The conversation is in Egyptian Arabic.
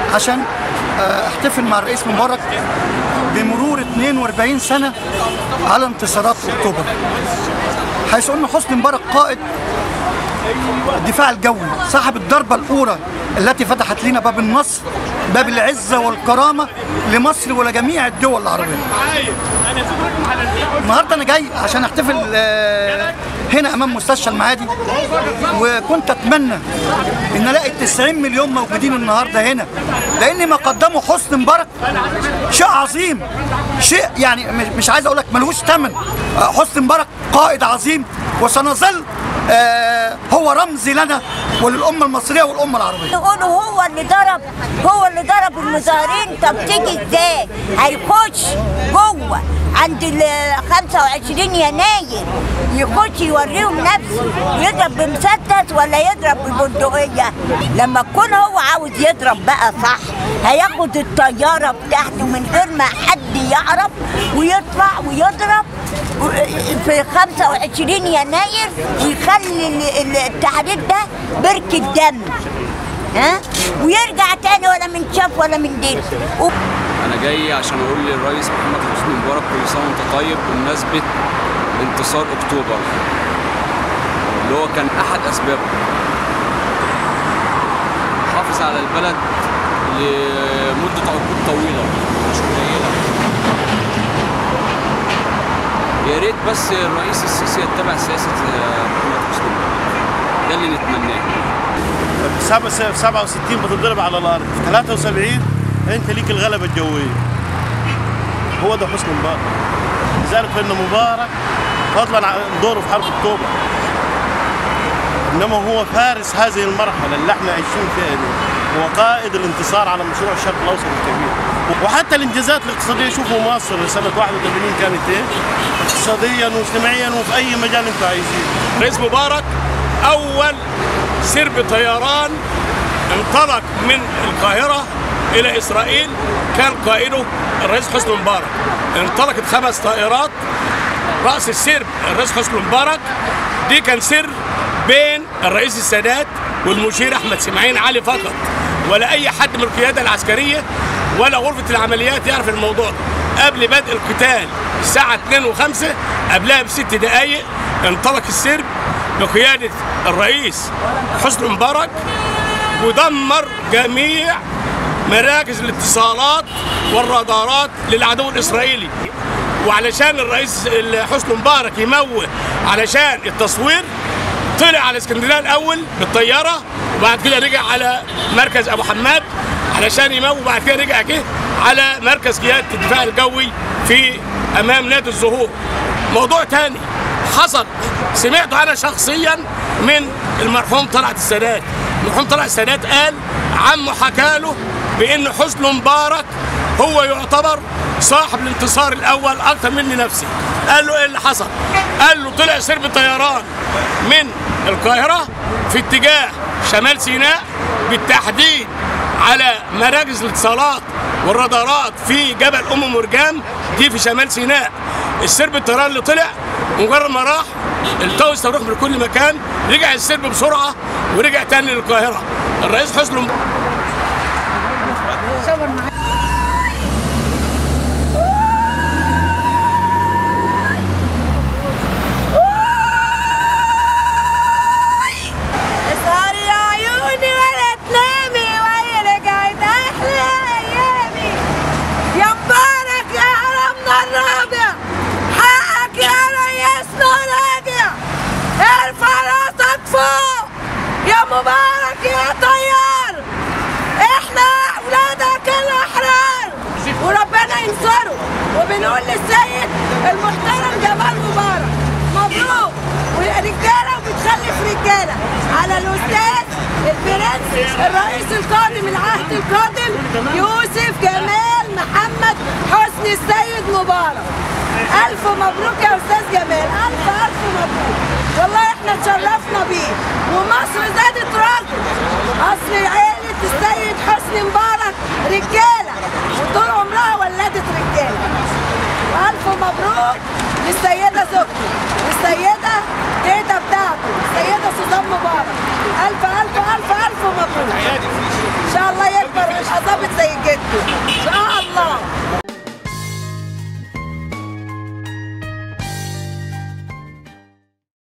عشان آه، احتفل مع الرئيس مبارك بمرور 42 سنة على انتصارات أكتوبر حيث أن حسني مبارك قائد الدفاع الجوي صاحب الضربة الأولى التي فتحت لنا باب النصر باب العزة والكرامة لمصر ولجميع الدول العربية النهارده انا جاي عشان احتفل آه، هنا امام مستشفى المعادي وكنت اتمنى ان الاقي 90 مليون موجودين النهارده هنا لان ما قدمه حسني مبارك شيء عظيم شيء يعني مش- مش عايز اقول لك ملهوش ثمن آه، حسني مبارك قائد عظيم وسنظل آه، هو رمز لنا وللامه المصريه والامه العربيه يقولوا هو اللي ضرب هو اللي ضرب المظاهرين طب تيجي ازاي هيخش جوه عند ال 25 يناير يخش يوريهم نفسه يضرب بمسدس ولا يضرب ببندقية لما يكون هو عاوز يضرب بقى صح هياخد الطيارة بتاعته من غير ما حد يعرف ويطلع ويضرب في 25 يناير ويخلي ال- ال- التحرير ده بركة دم ها ويرجع تاني ولا من شاف ولا من دين و- انا جاي عشان اقول للرئيس محمد حسني مبارك كل سنه وانت طيب بمناسبه انتصار اكتوبر اللي هو كان احد اسبابه حافظ على البلد لمده عقود طويله مش قليله يا ريت بس الرئيس السيسي يتبع سياسه آه، محمد حسني مبارك ده اللي نتمناه سبعة- في 67 بتضرب على الارض في 73 انت ليك الغلبه الجويه هو ده حسن مبارك لذلك فان مبارك فضلا عن دوره في حرب اكتوبر انما هو فارس هذه المرحله اللي احنا عايشين فيها دي هو قائد الانتصار على مشروع الشرق الاوسط الكبير وحتى الانجازات الاقتصاديه شوفوا مصر سنه 81 كانت ايه اقتصاديا واجتماعيا وفي اي مجال انتوا عايزينه رئيس مبارك اول سرب طيران انطلق من القاهره الى اسرائيل كان قائده الرئيس حسني مبارك انطلقت خمس طائرات راس السرب الرئيس حسني مبارك دي كان سر بين الرئيس السادات والمشير احمد سماعين علي فقط ولا اي حد من القياده العسكريه ولا غرفه العمليات يعرف الموضوع ده قبل بدء القتال الساعه 2 و5 قبلها بست دقائق انطلق السرب بقياده الرئيس حسني مبارك ودمر جميع مراكز الاتصالات والرادارات للعدو الاسرائيلي وعلشان الرئيس حسني مبارك يموه علشان التصوير طلع على اسكندريه الاول بالطياره وبعد كده رجع على مركز ابو حماد علشان يموه وبعد كده رجع جه على مركز قياده الدفاع الجوي في امام نادي الزهور موضوع تاني حصل سمعته انا شخصيا من المرحوم طلعت السادات المرحوم طلعت السادات قال عمه حكى له بان حسني مبارك هو يعتبر صاحب الانتصار الاول اكتر مني نفسي قال له ايه اللي حصل قال له طلع سرب طيران من القاهره في اتجاه شمال سيناء بالتحديد على مراكز الاتصالات والرادارات في جبل ام مرجان دي في شمال سيناء السرب الطيران اللي طلع مجرد ما راح التو صاروخ من كل مكان رجع السرب بسرعه ورجع تاني للقاهره الرئيس حسني مبارك اسهري يا عيوني ولا تنامي وهي رجعت احلى ايامي يا مبارك يا حرمنا الرابع حقك يا ريسنا راجع ارفع راسك فوق يا مبارك يا طيار احنا اولادك الاحرار وربنا ينصره وبنقول للسيد المحترم جمال مبارك مبروك ورجاله وبتخلف رجاله على الاستاذ البرنس الرئيس القادم العهد القادم يوسف جمال محمد حسني السيد مبارك الف مبروك يا استاذ جمال الف الف مبروك والله احنا اتشرفنا بيه ومصر زادت راجل اصل عيله السيد حسني مبارك رجاله وطول عمرها ولدت رجاله والف مبروك للسيده زوجته والسيده تيتا بتاعته السيده سوزان مبارك الف الف